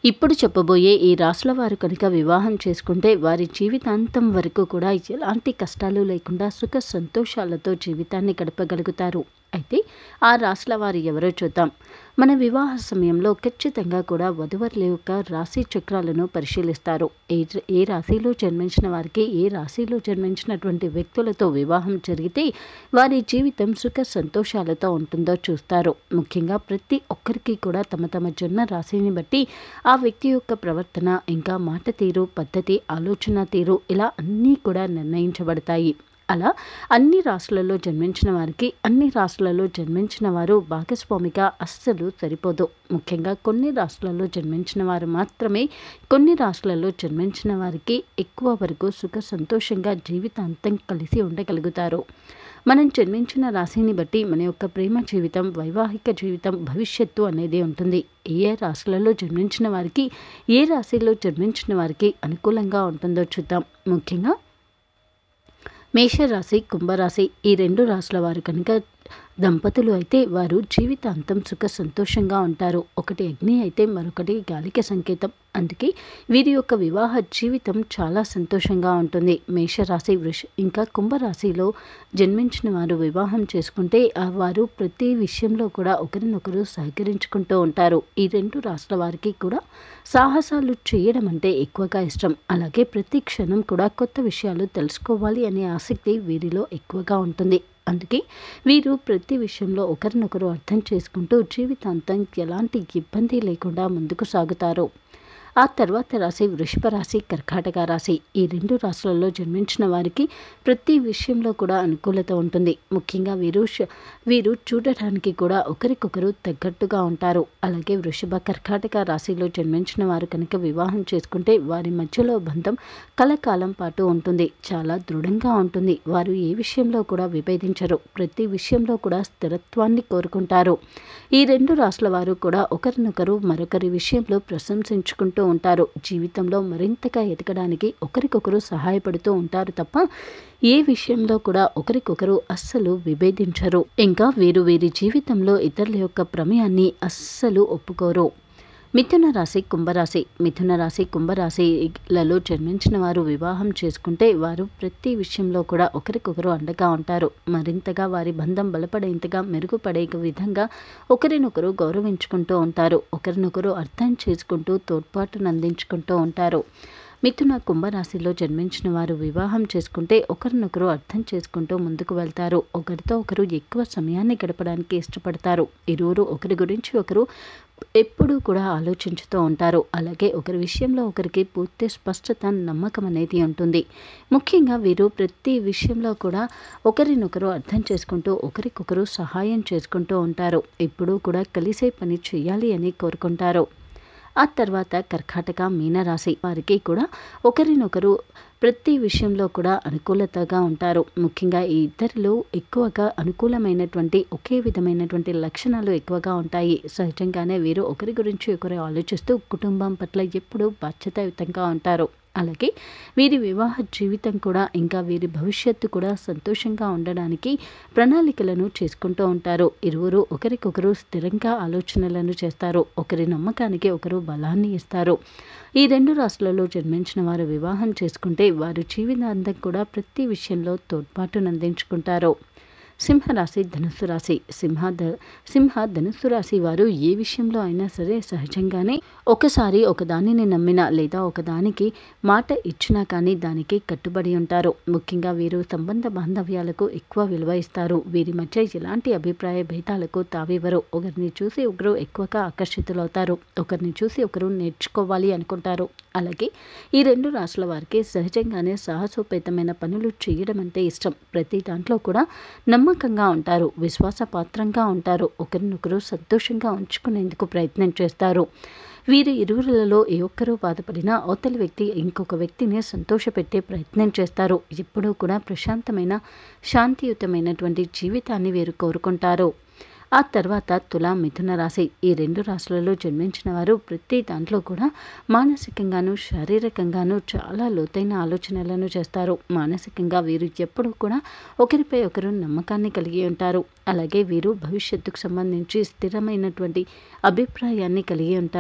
ఇప్పుడు చెప్పబోయే ఈ రాసుల వారు కనుక వివాహం చేసుకుంటే వారి జీవితాంతం వరకు కూడా ఎలాంటి కష్టాలు లేకుండా సుఖ సంతోషాలతో జీవితాన్ని గడపగలుగుతారు అయితే ఆ రాసుల వారు ఎవరో చూద్దాం మన వివాహ సమయంలో ఖచ్చితంగా కూడా వధువరుల యొక్క రాశి చక్రాలను పరిశీలిస్తారు ఏ ఏ రాశిలో జన్మించిన వారికి ఏ రాశిలో జన్మించినటువంటి వ్యక్తులతో వివాహం జరిగితే వారి జీవితం సుఖ సంతోషాలతో ఉంటుందో చూస్తారు ముఖ్యంగా ప్రతి ఒక్కరికి కూడా తమ తమ జన్మ రాశిని బట్టి ఆ వ్యక్తి యొక్క ప్రవర్తన ఇంకా మాట తీరు పద్ధతి ఆలోచన తీరు ఇలా అన్నీ కూడా నిర్ణయించబడతాయి అలా అన్ని రాష్ట్రాలలో జన్మించిన వారికి అన్ని రాష్ట్రాలలో జన్మించిన వారు భాగస్వామిగా అస్సలు సరిపోదు ముఖ్యంగా కొన్ని రాష్ట్రాల్లో జన్మించిన వారు మాత్రమే కొన్ని రాష్ట్రాల్లో జన్మించిన వారికి ఎక్కువ వరకు సుఖ సంతోషంగా జీవితాంతం కలిసి ఉండగలుగుతారు మనం జన్మించిన రాశిని బట్టి మన యొక్క ప్రేమ జీవితం వైవాహిక జీవితం భవిష్యత్తు అనేది ఉంటుంది ఏ రాశులలో జన్మించిన వారికి ఏ రాశిలో జన్మించిన వారికి అనుకూలంగా ఉంటుందో చూద్దాం ముఖ్యంగా మేషరాశి కుంభరాశి ఈ రెండు రాశుల వారు కనుక దంపతులు అయితే వారు జీవితాంతం సుఖ సంతోషంగా ఉంటారు ఒకటి అగ్ని అయితే మరొకటి గాలికి సంకేతం అందుకే వీరి యొక్క వివాహ జీవితం చాలా సంతోషంగా ఉంటుంది మేషరాశి వృష ఇంకా కుంభరాశిలో జన్మించిన వారు వివాహం చేసుకుంటే ఆ వారు ప్రతి విషయంలో కూడా ఒకరినొకరు సహకరించుకుంటూ ఉంటారు ఈ రెండు రాష్ట్ర వారికి కూడా సాహసాలు చేయడం అంటే ఎక్కువగా ఇష్టం అలాగే ప్రతి క్షణం కూడా కొత్త విషయాలు తెలుసుకోవాలి అనే ఆసక్తి వీరిలో ఎక్కువగా ఉంటుంది అందుకే వీరు ప్రతి విషయంలో ఒకరినొకరు అర్థం చేసుకుంటూ జీవితాంతం ఎలాంటి ఇబ్బంది లేకుండా ముందుకు సాగుతారు ఆ తర్వాత రాశి వృషభ రాశి కర్కాటక రాశి ఈ రెండు రాశులలో జన్మించిన వారికి ప్రతి విషయంలో కూడా అనుకూలత ఉంటుంది ముఖ్యంగా వీరు వీరు చూడటానికి కూడా ఒకరికొకరు తగ్గట్టుగా ఉంటారు అలాగే వృషభ కర్కాటక రాశిలో జన్మించిన వారు కనుక వివాహం చేసుకుంటే వారి మధ్యలో బంధం కలకాలం పాటు ఉంటుంది చాలా దృఢంగా ఉంటుంది వారు ఏ విషయంలో కూడా విభేదించరు ప్రతి విషయంలో కూడా స్థిరత్వాన్ని కోరుకుంటారు ఈ రెండు రాశుల వారు కూడా ఒకరినొకరు మరొకరి విషయంలో ప్రశంసించుకుంటూ ఉంటారు జీవితంలో మరింతగా ఎదగడానికి ఒకరికొకరు సహాయపడుతూ ఉంటారు తప్ప ఏ విషయంలో కూడా ఒకరికొకరు అస్సలు విభేదించరు ఇంకా వీరు వీరి జీవితంలో ఇతరుల యొక్క ప్రమేయాన్ని అస్సలు ఒప్పుకోరు మిథున రాశి కుంభరాశి మిథున రాశి కుంభరాశిలలో జన్మించిన వారు వివాహం చేసుకుంటే వారు ప్రతి విషయంలో కూడా ఒకరికొకరు అండగా ఉంటారు మరింతగా వారి బంధం బలపడేంతగా మెరుగుపడే విధంగా ఒకరినొకరు గౌరవించుకుంటూ ఉంటారు ఒకరినొకరు అర్థం చేసుకుంటూ తోడ్పాటును అందించుకుంటూ ఉంటారు మిథున కుంభరాశిలో జన్మించిన వారు వివాహం చేసుకుంటే ఒకరినొకరు అర్థం చేసుకుంటూ ముందుకు వెళ్తారు ఒకరితో ఒకరు ఎక్కువ సమయాన్ని గడపడానికి ఇష్టపడతారు ఇరువురు ఒకరి గురించి ఒకరు ఎప్పుడూ కూడా ఆలోచించుతూ ఉంటారు అలాగే ఒకరి విషయంలో ఒకరికి పూర్తి స్పష్టత నమ్మకం అనేది ఉంటుంది ముఖ్యంగా వీరు ప్రతి విషయంలో కూడా ఒకరినొకరు అర్థం చేసుకుంటూ ఒకరికొకరు సహాయం చేసుకుంటూ ఉంటారు ఎప్పుడూ కూడా కలిసే పని చేయాలి అని కోరుకుంటారు ఆ తర్వాత కర్కాటక మీనరాశి వారికి కూడా ఒకరినొకరు ప్రతి విషయంలో కూడా అనుకూలతగా ఉంటారు ముఖ్యంగా ఈ ఇద్దరిలో ఎక్కువగా అనుకూలమైనటువంటి ఒకే విధమైనటువంటి లక్షణాలు ఎక్కువగా ఉంటాయి సహజంగానే వీరు ఒకరి గురించి ఒకరు ఆలోచిస్తూ కుటుంబం పట్ల ఎప్పుడూ బాధ్యతాయుతంగా ఉంటారు అలాగే వీరి వివాహ జీవితం కూడా ఇంకా వీరి భవిష్యత్తు కూడా సంతోషంగా ఉండడానికి ప్రణాళికలను చేసుకుంటూ ఉంటారు ఇరువురు ఒకరికొకరు స్థిరంగా ఆలోచనలను చేస్తారు ఒకరి నమ్మకానికి ఒకరు బలాన్ని ఇస్తారు ఈ రెండు రాష్ట్రాలలో జన్మించిన వారు వివాహం చేసుకుంటే వారు జీవితాంతం కూడా ప్రతి విషయంలో తోడ్పాటును అందించుకుంటారు సింహరాశి ధనుస్సు రాశి సింహ ధ సింహ ధనుస్సు రాశి వారు ఏ విషయంలో అయినా సరే సహజంగానే ఒకసారి ఒకదానిని నమ్మిన లేదా ఒకదానికి మాట ఇచ్చినా కానీ దానికి కట్టుబడి ఉంటారు ముఖ్యంగా వీరు సంబంధ బాంధవ్యాలకు ఎక్కువ విలువ ఇస్తారు వీరి మధ్య ఎలాంటి అభిప్రాయ భేదాలకు తావివ్వరు ఒకరిని చూసి ఒకరు ఎక్కువగా ఆకర్షితులవుతారు ఒకరిని చూసి ఒకరు నేర్చుకోవాలి అనుకుంటారు అలాగే ఈ రెండు రాష్ట్రాల వారికి సహజంగానే సాహసోపేతమైన పనులు చేయడం అంటే ఇష్టం ప్రతి దాంట్లో కూడా నమ్మకంగా ఉంటారు విశ్వాసపాత్రంగా ఉంటారు ఒకరినొకరు సంతోషంగా ఉంచుకునేందుకు ప్రయత్నం చేస్తారు వీరి ఇరువురులలో ఏ ఒక్కరూ బాధపడినా అవతలి వ్యక్తి ఇంకొక వ్యక్తిని సంతోషపెట్టే ప్రయత్నం చేస్తారు ఎప్పుడూ కూడా ప్రశాంతమైన శాంతియుతమైనటువంటి జీవితాన్ని వీరు కోరుకుంటారు ఆ తర్వాత తులా మిథున రాశి ఈ రెండు రాశులలో జన్మించిన వారు ప్రతి దాంట్లో కూడా మానసికంగాను శారీరకంగాను చాలా లోతైన ఆలోచనలను చేస్తారు మానసికంగా వీరు ఎప్పుడూ కూడా ఒకరిపై ఒకరు నమ్మకాన్ని కలిగి ఉంటారు అలాగే వీరు భవిష్యత్తుకు సంబంధించి స్థిరమైనటువంటి అభిప్రాయాన్ని కలిగి ఉంటారు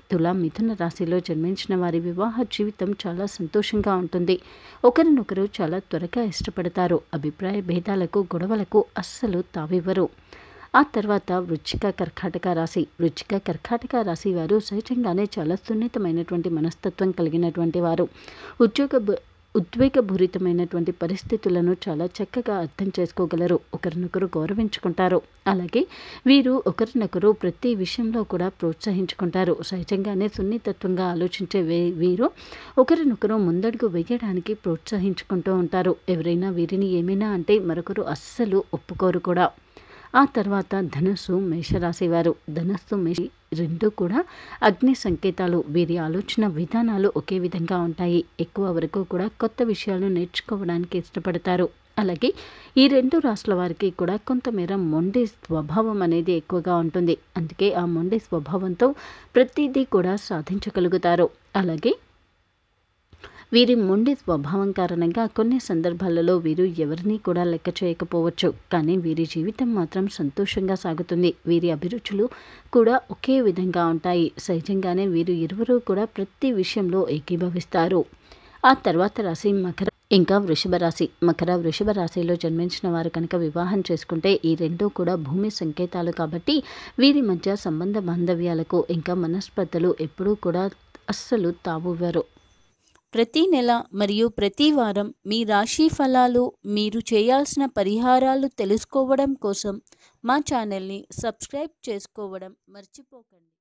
తులా మిథున రాశిలో జన్మించిన వారి వివాహ జీవితం చాలా సంతోషంగా ఉంటుంది ఒకరినొకరు చాలా త్వరగా ఇష్టపడతారు అభిప్రాయ భేదాలకు గొడవలకు అస్సలు తావివ్వరు ఆ తర్వాత వృచ్చిక కర్కాటక రాశి వృచ్చిక కర్కాటక రాశి వారు సహజంగానే చాలా సున్నితమైనటువంటి మనస్తత్వం కలిగినటువంటి వారు ఉద్యోగ బ- ఉద్వేగభూరితమైనటువంటి పరిస్థితులను చాలా చక్కగా అర్థం చేసుకోగలరు ఒకరినొకరు గౌరవించుకుంటారు అలాగే వీరు ఒకరినొకరు ప్రతి విషయంలో కూడా ప్రోత్సహించుకుంటారు సహజంగానే సున్నితత్వంగా ఆలోచించే వే- వీరు ఒకరినొకరు ముందడుగు వేయడానికి ప్రోత్సహించుకుంటూ ఉంటారు ఎవరైనా వీరిని ఏమైనా అంటే మరొకరు అస్సలు ఒప్పుకోరు కూడా ఆ తర్వాత ధనుస్సు మేషరాశి వారు ధనుస్సు మేషి రెండు కూడా అగ్ని సంకేతాలు వీరి ఆలోచన విధానాలు ఒకే విధంగా ఉంటాయి ఎక్కువ వరకు కూడా కొత్త విషయాలు నేర్చుకోవడానికి ఇష్టపడతారు అలాగే ఈ రెండు రాష్ట్రాల వారికి కూడా కొంతమేర మొండి స్వభావం అనేది ఎక్కువగా ఉంటుంది అందుకే ఆ మొండి స్వభావంతో ప్రతిదీ కూడా సాధించగలుగుతారు అలాగే వీరి మొండి స్వభావం కారణంగా కొన్ని సందర్భాలలో వీరు ఎవరిని కూడా లెక్క చేయకపోవచ్చు కానీ వీరి జీవితం మాత్రం సంతోషంగా సాగుతుంది వీరి అభిరుచులు కూడా ఒకే విధంగా ఉంటాయి సహజంగానే వీరు ఇరువురు కూడా ప్రతి విషయంలో ఏకీభవిస్తారు ఆ తర్వాత రాశి మకర ఇంకా వృషభ రాశి మకర వృషభ రాశిలో జన్మించిన వారు కనుక వివాహం చేసుకుంటే ఈ రెండూ కూడా భూమి సంకేతాలు కాబట్టి వీరి మధ్య సంబంధ బాంధవ్యాలకు ఇంకా మనస్పర్ధలు ఎప్పుడూ కూడా అస్సలు తావువ్వరు ప్రతి నెల మరియు ప్రతి వారం మీ రాశి ఫలాలు మీరు చేయాల్సిన పరిహారాలు తెలుసుకోవడం కోసం మా ఛానల్ని సబ్స్క్రైబ్ చేసుకోవడం మర్చిపోకండి